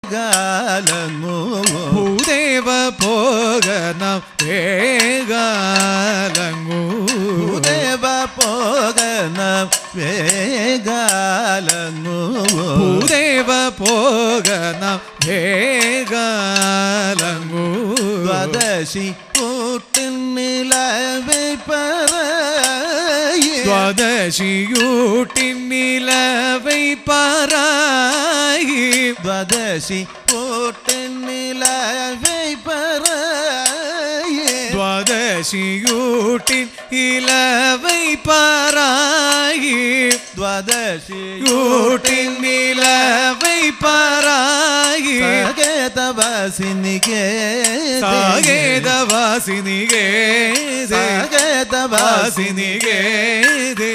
ഗാലങ്ങു ഭൂദേവ പോകണം വേഗാലങ്ങൂ ദേവ പോകന വേഗാലങ്ങു ഭൂദേവ പോകണം വേഗാലങ്ങൂ ദ്വാദശി കൂട്ടിൽ നിലവെ പറയേ ദ്വാദശിയൂട്ടിൻ നിലവൈ പാറായി ദ്വാദശി കൂട്ടിൽ നിലവെ പറയേ ദ്വാദശിയൂട്ടിൻ ഇലവൈ പാറായി ദ്വാദശി യൂട്ടിൻ നിലവൈ പാറായി സകേതവാസിനികേ സാഗേതവാസിനികേ സകേതവാസിനികേ വാസിനികേ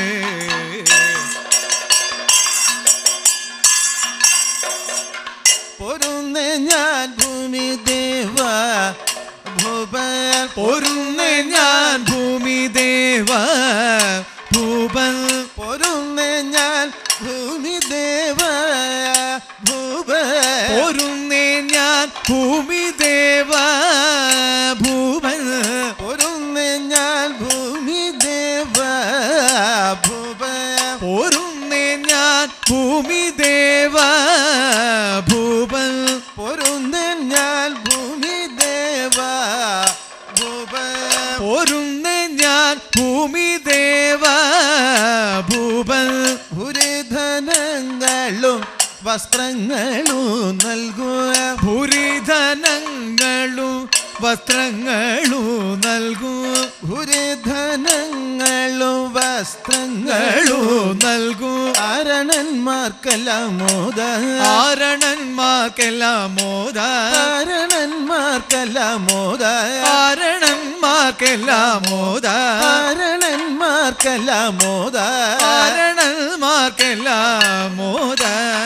പൊരുന്ന് ഞാൻ ഭൂമി ദേവ ഭൂപ പൊരുന്ന് ഞാൻ ഭൂമി ദേവ ഭൂപൻ പൊരുന്ന് ഞാൻ ഭൂമി ദേവ ഭൂപ പൊരുന്നേ ഞാൻ ഭൂമി ദേവ ഭൂപൻ പൊരുന്ന് ഞാൻ ഭൂമി ദേവ ഭൂപ പൊരുന്നേ ഞാൻ ഭൂമി ദേവ ഭൂപൻ പൊരുന്ന് ഞാൻ ഭൂമി ദേവ ഭൂപ പൊരുന്നേ ഞാൻ ഭൂമി ദേവ ഭൂപൻ ഭുരിധനങ്ങളും വസ്ത്രങ്ങളും നൽകുക ഭൂരിധനങ്ങളും വസ്ത്രങ്ങളും നൽകൂ ഭുരിധനങ്ങളും വസ്ത്രങ്ങളും ങ്ങളും നൽകൂ ആരണന്മാർക്കെല്ലാം മോദ ആരണന്മാർക്കെല്ലാം മോദ ആരണന്മാർക്കെല്ലാം മോദ ആരണന്മാർക്കെല്ലാം മോദ ആരണന്മാർക്കെല്ലാം മോദ ആരണന്മാർക്കെല്ലാം മോദ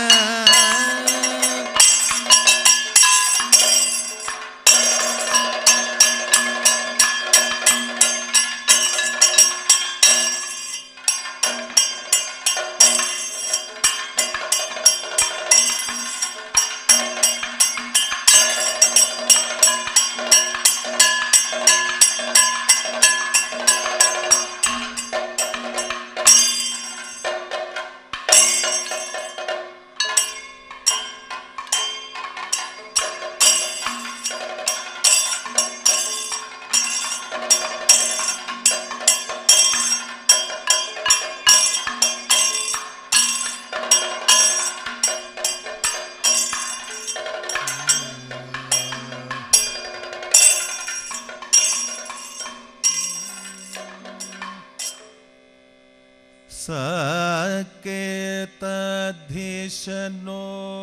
സകേതധീശനോ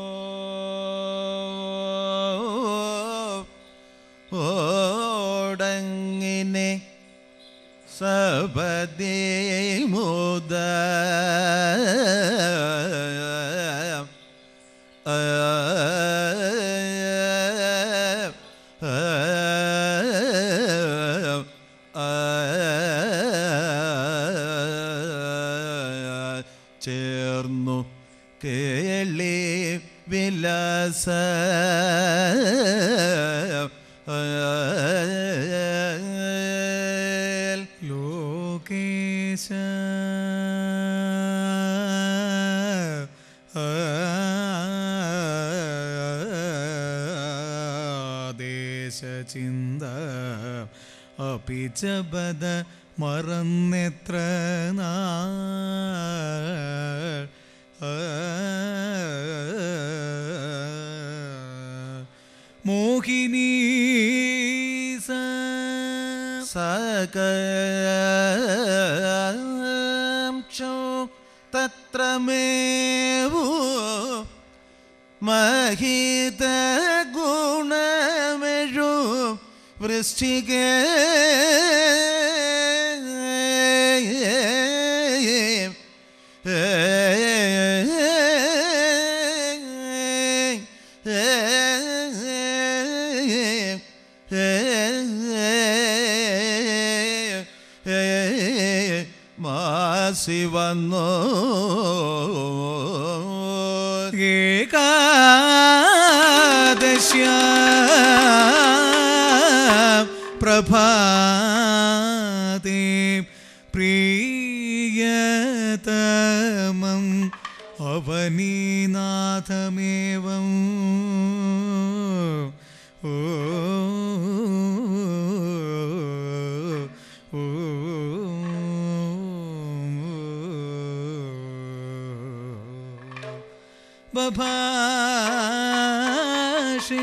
ഓടങ്ങിനെ സപദേ മുദ ചേർന്നു കേളി വിലാസ ലോകേശ ദേശചിന്ത അപി ച ബദ മറന്നെത്ര നാൾ മോഹിനീ സ സകോ തത്ര മേവു മഹിത ഗുണമെഴു വൃശ്ചിക മാസി വന്നോ ഏകാ ശരദശ്യാം പ്രഭാതേ പ്രിയതമം അവനീനാഥമേവം ഓ ഓ ബഭാഷേ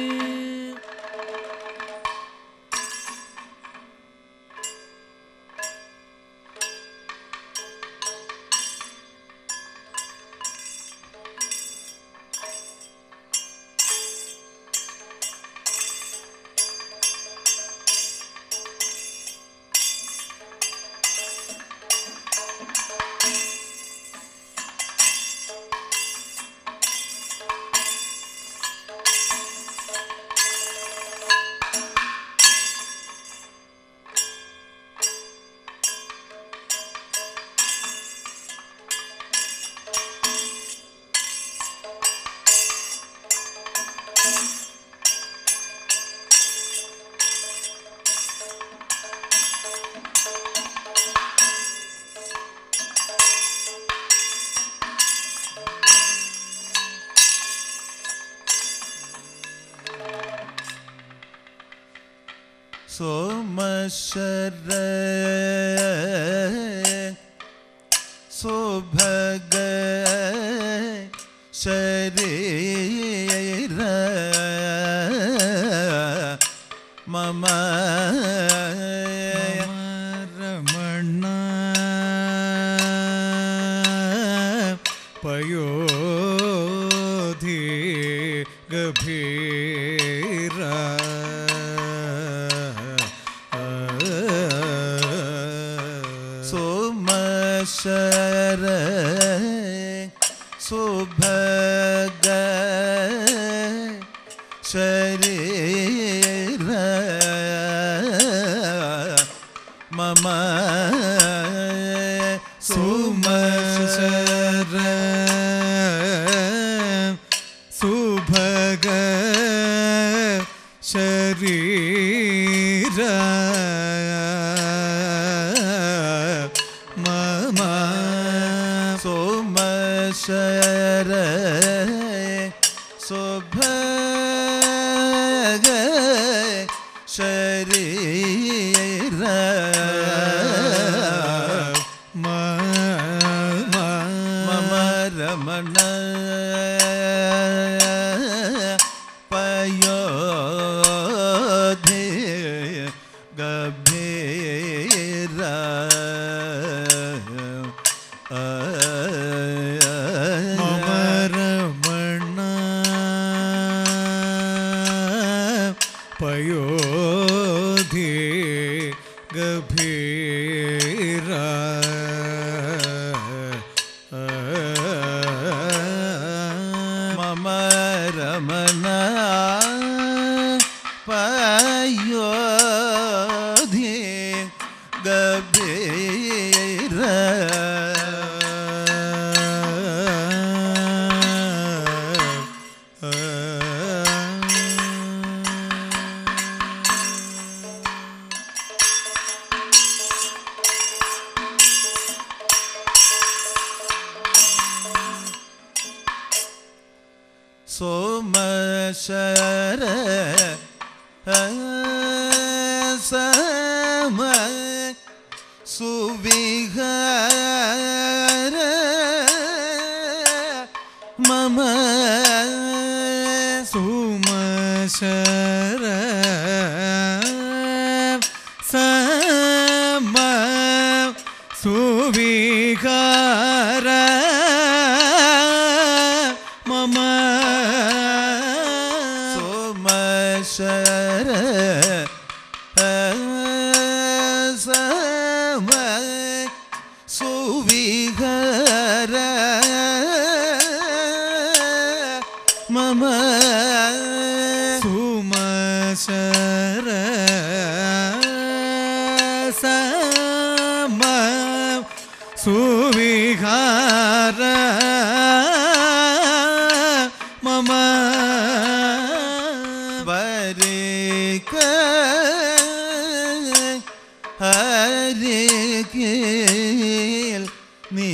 സോമശര സുഭഗ ശരീര മമ രമണ പയോധി ഗഭീര സോമശര സുഭഗ ശരീര മമ സുമശര സുഭഗ ശരീര മമ സോമശര സുഭഗ ശരീര മമ മമ രമണ പയോധി ഗഭീര മമ രമണ പയോധി ഗഭീര മമ രമണ പയോധി ഗഭീര സോമശര സമ സുവിഹര മമ സുമശര സമ സുവികാര മമ സോമശര സമ സുവിഹര മമ സുമശര സമ സുവിഹാര മമ ഹരികേൽ നീ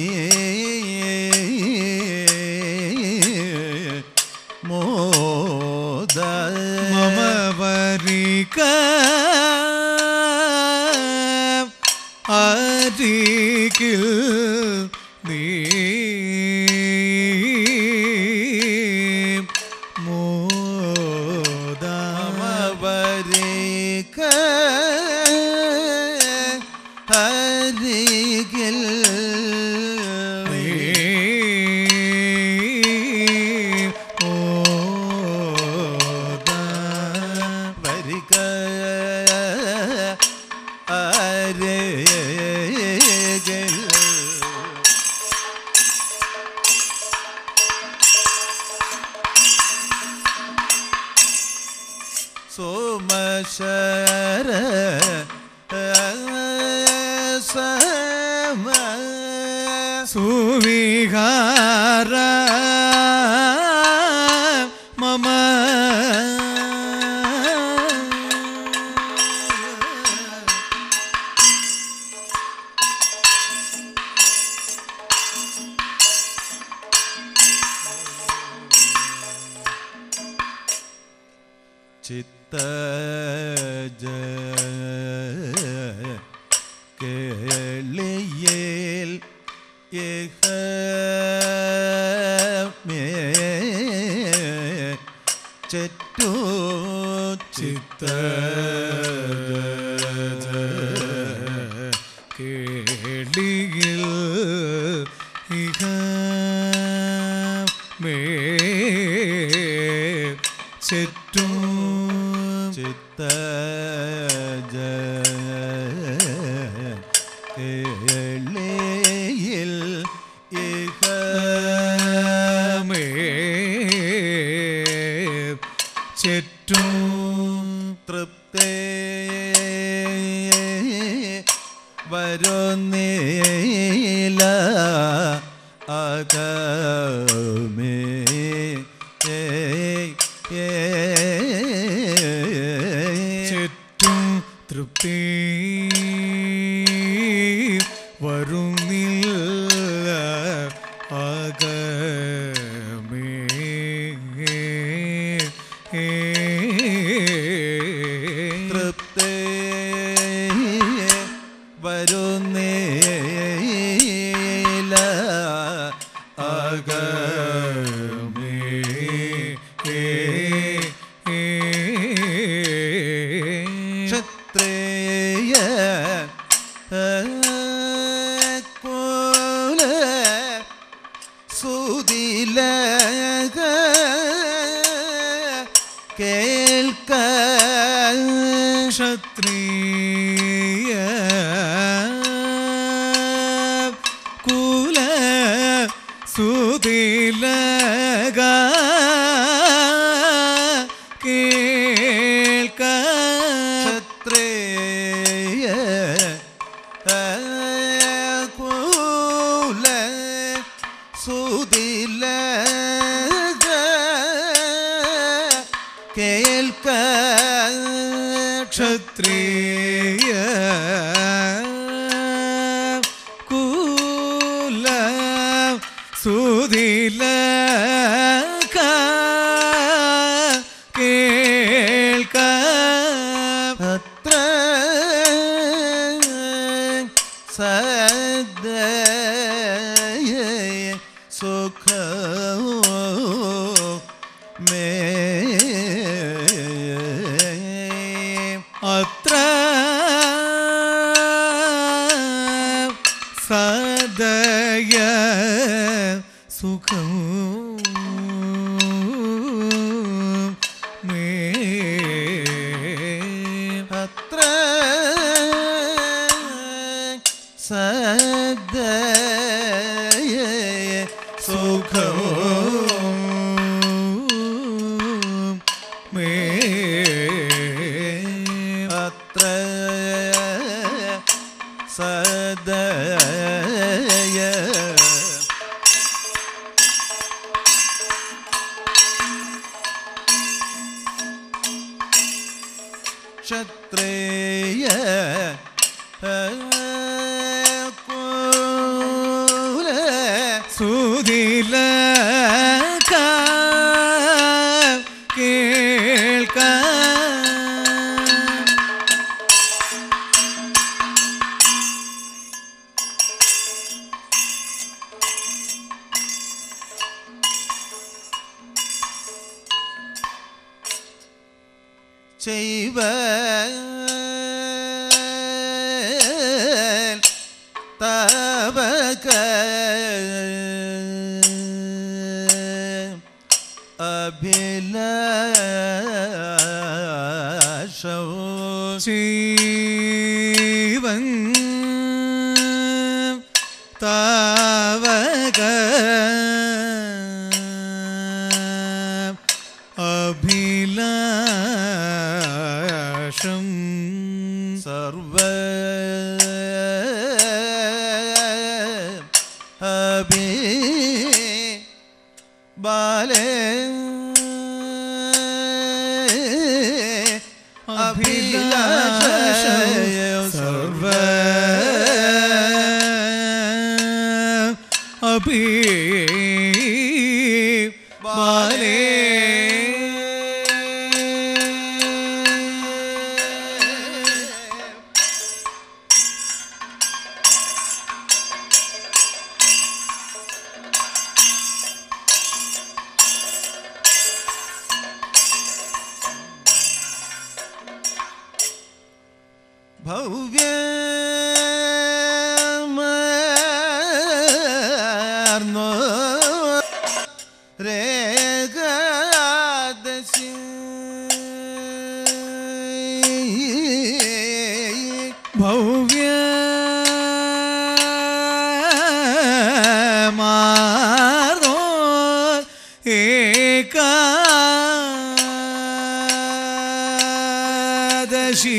മോദ മമ വരിക അരികിൽ നീ മോദ വരിക ഹരികിൽ നീ മോദ വരിക അരികിൽ സോമശര സമ സുവിഹാര മമ ചിത്ത കേളിയേൽ ഏഹ മേ ചെറ്റു ചിത്ത കേളിയിൽ ഇഹ മേ ചെറ്റും ചിത്ത കേളിയിൽ ഏഹ മേ ചെറ്റും തൃപ്തേ വരുന്നീല അകമേ ചെറ്റും തൃപ്തി വരുന്നില്ല അകമേ തൃപ്തേ വരുന്നീല അകമേ ക്ഷത്രേയ കോല സുതില കേൾക്ക ക്ഷത്രിയ കുല സുതിലക കേൾക്ക ക്ഷത്രേയ കോല സുതില കേൾക്ക ക്ഷത്രിയ കുല സുതിലക കേൾക്ക അത്ര സദയ സുഖ മേ അത്ര സദയ സുഖം മേ അത്ര സദയ സുഖം മേ അത്ര സദയ ക്ഷത്രേയ കുല സുതില കേൾക്ക ചെയ്വ തവക അഭിലാഷവും ജീവൻ താവക അഭിലാഷം സർവ അഭി ബാലേ അഭിലാഷ സർവ അഭി ബാലേ ഭവ്യ രേഖാദശി ഭവ്യ മാറോ ഏകാദശി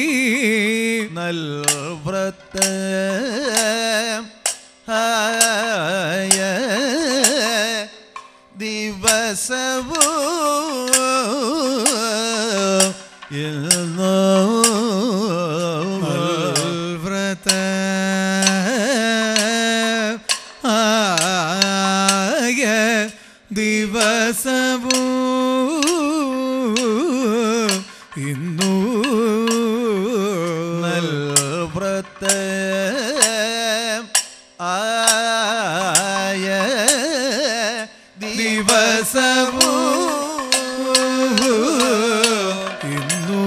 നൽവ്രത ആയ ദിവസവോ വ്രത ആയ ദിവസവൂ ഇന്നു നൽവ്രത ആയ ദിവസവോ ഇന്നു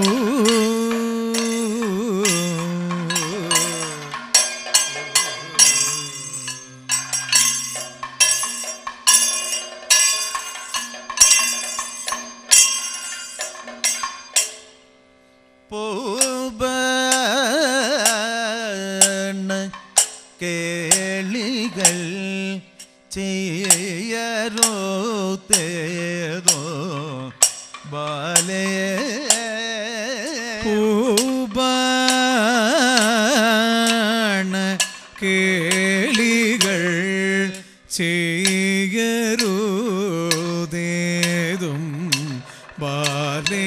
പൂബണ കേളികൾ ചെയ്യരോ തേരോ ബാലേ പൂബാണ കേളികൾ ചെയ്യരുതേതും ബാലേ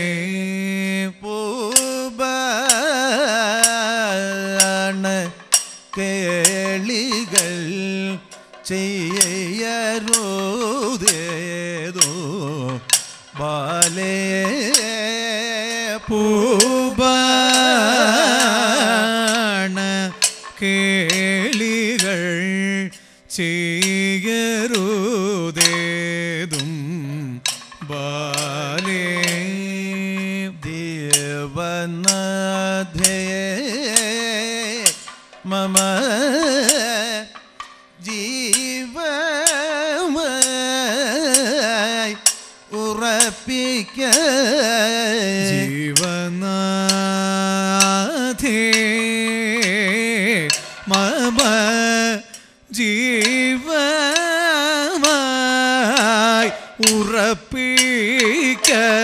പൂബണ കേളികൾ ചെയ്യരുതേതോ ബാലേ പൂബാണ കേളികൾ ചെയ്യരുതേതും ബാലേ ദേവനാഥേ മമ ജീവമായി ഉറപ്പിക്ക ജീവനാഥേ മമ ജീവമായി ഉറപ്പിക്ക